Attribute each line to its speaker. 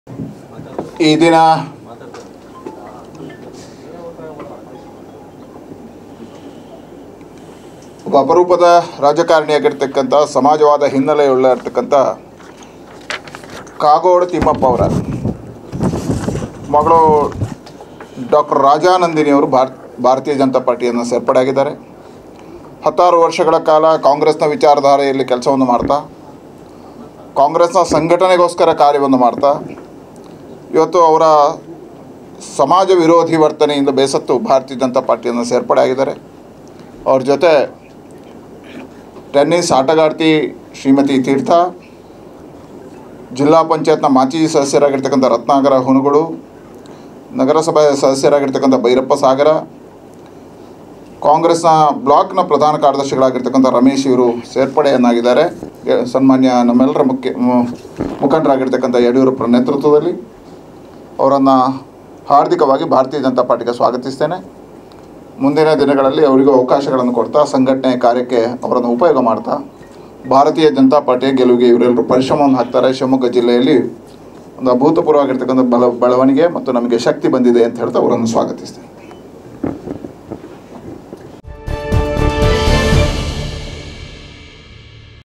Speaker 1: ಈ ದಿನ ಒಬ್ಬ ಅಪರೂಪದ ರಾಜಕಾರಣಿಯಾಗಿರ್ತಕ್ಕಂಥ ಸಮಾಜವಾದ ಹಿನ್ನೆಲೆಯುಳ್ಳ ಇರ್ತಕ್ಕಂಥ ಕಾಗೋಡು ತಿಮ್ಮಪ್ಪ ಅವರ ಮಗಳು ಡಾಕ್ಟರ್ ರಾಜಾನಂದಿನಿಯವರು ಭಾರತ್ ಭಾರತೀಯ ಜನತಾ ಪಾರ್ಟಿಯನ್ನು ಸೇರ್ಪಡೆಯಾಗಿದ್ದಾರೆ ಹತ್ತಾರು ವರ್ಷಗಳ ಕಾಲ ಕಾಂಗ್ರೆಸ್ನ ವಿಚಾರಧಾರೆಯಲ್ಲಿ ಕೆಲಸವನ್ನು ಮಾಡ್ತಾ ಕಾಂಗ್ರೆಸ್ನ ಸಂಘಟನೆಗೋಸ್ಕರ ಕಾರ್ಯವನ್ನು ಮಾಡ್ತಾ ಇವತ್ತು ಅವರ ಸಮಾಜ ವಿರೋಧಿ ವರ್ತನೆಯಿಂದ ಬೇಸತ್ತು ಭಾರತೀಯ ಜನತಾ ಪಾರ್ಟಿಯನ್ನು ಸೇರ್ಪಡೆ ಆಗಿದ್ದಾರೆ ಅವ್ರ ಜೊತೆ ಟೆನ್ನಿಸ್ ಆಟಗಾರ್ತಿ ಶ್ರೀಮತಿ ತೀರ್ಥ ಜಿಲ್ಲಾ ಪಂಚಾಯತ್ನ ಮಾಜಿ ಸದಸ್ಯರಾಗಿರ್ತಕ್ಕಂಥ ರತ್ನಾಕರ ಹುನುಗಳು ನಗರಸಭೆ ಸದಸ್ಯರಾಗಿರ್ತಕ್ಕಂಥ ಭೈರಪ್ಪ ಸಾಗರ ಕಾಂಗ್ರೆಸ್ನ ಬ್ಲಾಕ್ನ ಪ್ರಧಾನ ಕಾರ್ಯದರ್ಶಿಗಳಾಗಿರ್ತಕ್ಕಂಥ ರಮೇಶ್ ಇವರು ಸೇರ್ಪಡೆಯನ್ನಾಗಿದ್ದಾರೆ ಎ- ಸನ್ಮಾನ್ಯ ನಮ್ಮೆಲ್ಲರ ಮುಖ್ಯ ಮು- ಮುಖಂಡರಾಗಿರ್ತಕ್ಕಂಥ ಯಡಿಯೂರಪ್ಪರ ನೇತೃತ್ವದಲ್ಲಿ ಅವರನ್ನು ಹಾರ್ದಿಕವಾಗಿ ಭಾರತೀಯ ಜನತಾ ಪಾರ್ಟಿಗೆ ಸ್ವಾಗತಿಸ್ತೇನೆ ಮುಂದಿನ ದಿನಗಳಲ್ಲಿ ಅವರಿಗೂ ಅವಕಾಶಗಳನ್ನು ಕೊಡ್ತಾ ಸಂಘಟನೆ ಕಾರ್ಯಕ್ಕೆ ಅವರನ್ನು ಉಪಯೋಗ ಮಾಡ್ತಾ ಭಾರತೀಯ ಜನತಾ ಪಾರ್ಟಿಯ ಗೆಲುವಿಗೆ ಇವರೆಲ್ಲರೂ ಪರಿಶ್ರಮವನ್ನು ಹಾಕ್ತಾರೆ ಶಿವಮೊಗ್ಗ ಜಿಲ್ಲೆಯಲ್ಲಿ ಒಂದು ಅಭೂತಪೂರ್ವವಾಗಿರ್ತಕ್ಕಂಥ ಬಲ ಬೆಳವಣಿಗೆ ಮತ್ತು ನಮಗೆ ಶಕ್ತಿ ಬಂದಿದೆ ಅಂತ ಹೇಳ್ತಾ ಅವರನ್ನು ಸ್ವಾಗತಿಸ್ತೇನೆ